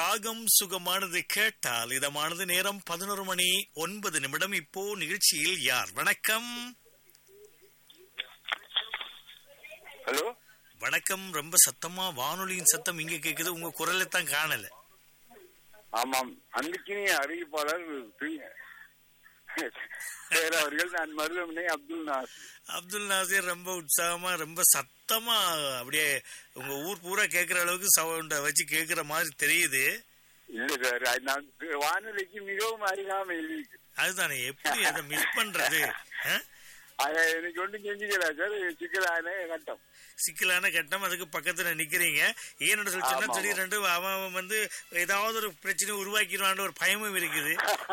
ராகம் சுகமானது கேட்டால் இதமானது நேரம் பதினோரு மணி ஒன்பது நிமிடம் இப்போ நிகழ்ச்சியில் யார் வணக்கம் ஹலோ வணக்கம் ரொம்ப சத்தமா வானொலியின் சத்தம் இங்க கேக்குது உங்க குரலை தான் காணல ஆமாம் அன்றைக்கினிய அறிவிப்பாளர் பி- பேர் அவர்கள் நான் மருதமனை அப்துல் நாஸ் அப்துல் நாசீர் ரொம்ப உற்சாகமா ரொம்ப சத்தமா அப்படியே உங்க ஊர் பூரா கேக்குற அளவுக்கு சவுண்ட வச்சு கேக்குற மாதிரி தெரியுது இல்ல சார் அது நான் வானொலிக்கு மிகவும் அருகாமையில் இருக்கு அதுதானே எப்படி அதை மிஸ் பண்றது ஆ? அதை எனக்கு ஒன்றும் செஞ்சுக்கிறா சார் சிக்கலான கட்டம் சிக்கலான கட்டம் அதுக்கு பக்கத்துல நிக்கிறீங்க ஏன்னு சொல்லி சொன்னா ஆமா, திடீரென்று அவன் அவன் வந்து ஏதாவது ஒரு பிரச்சனை உருவாக்கிடுவான்ற ஒரு பயமும் இருக்குது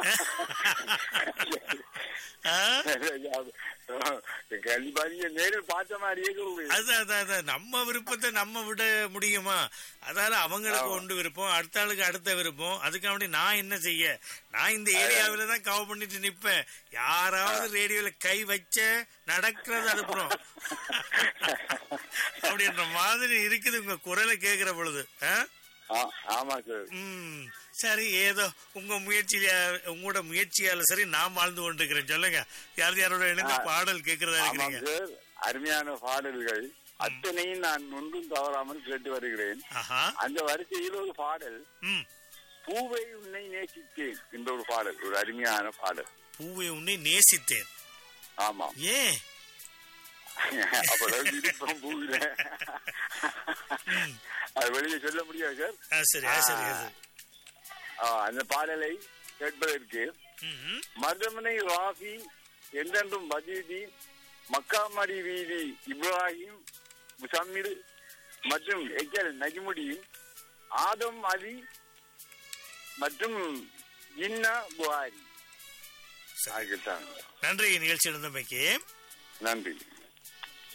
ஆ? கண்டிப்பா நீங்க நேரில் பார்த்த மாதிரியே சொல்லுங்க. அதான் அதான் அதான் நம்ம விருப்பத்தை நம்ம விட முடியுமா அதால அவங்களுக்கு ஆமா. ஒன்று விருப்பம் அடுத்த ஆளுக்கு அடுத்த விருப்பம் அதுக்காக வேண்டி நான் என்ன செய்ய நான் இந்த ஏரியாவில தான் கவர் பண்ணிட்டு நிப்பேன் யாராவது ரேடியோல கை வச்ச நடக்கிறது அனுப்புறோம் அப்படின்ற மாதிரி இருக்குது உங்க குரலை கேக்குற பொழுது ஆ? ஆ, ஆமா சார் ம் சரி ஏதோ உங்க முயற்சியில உங்களோட முயற்சியால சரி நான் வாழ்ந்து கொண்டிருக்கிறேன் சொல்லுங்க யார் யாரோட இணைந்து ஆ. பாடல் கேட்கறதா ஆமாம் இருக்கிறீங்க சார் அருமையான பாடல்கள் அத்தனையும் நான் ஒன்றும் தவறாமல் கேட்டு வருகிறேன் ஆஹா அந்த வரிசையில் ஒரு பாடல் ம் பூவை உன்னை நேசித்தேன் என்ற ஒரு பாடல் ஒரு அருமையான பாடல் பூவை உன்னை நேசித்தேன் ஆமாம் ஏன் அப்பதான் விருப்பம் பூவில அது வெளியே சொல்ல முடியாது சார் ஆ, சரி ஆ, சரி ஆ, சரி. ஆ, அந்த பாடலை கேட்பதற்கு ம்ஹும். மருதமனை ராஃபி என்றென்றும் பதீதி மக்காமடி வீதி இப்ராஹிம் முசம்மிர் மற்றும் எஜல் நஜிமுடின் ஆதம் அலி மற்றும் இன்னா புகாரி சரி. ஆகிட்டாங்க நன்றி நிகழ்ச்சி இருந்தமைக்கு நன்றி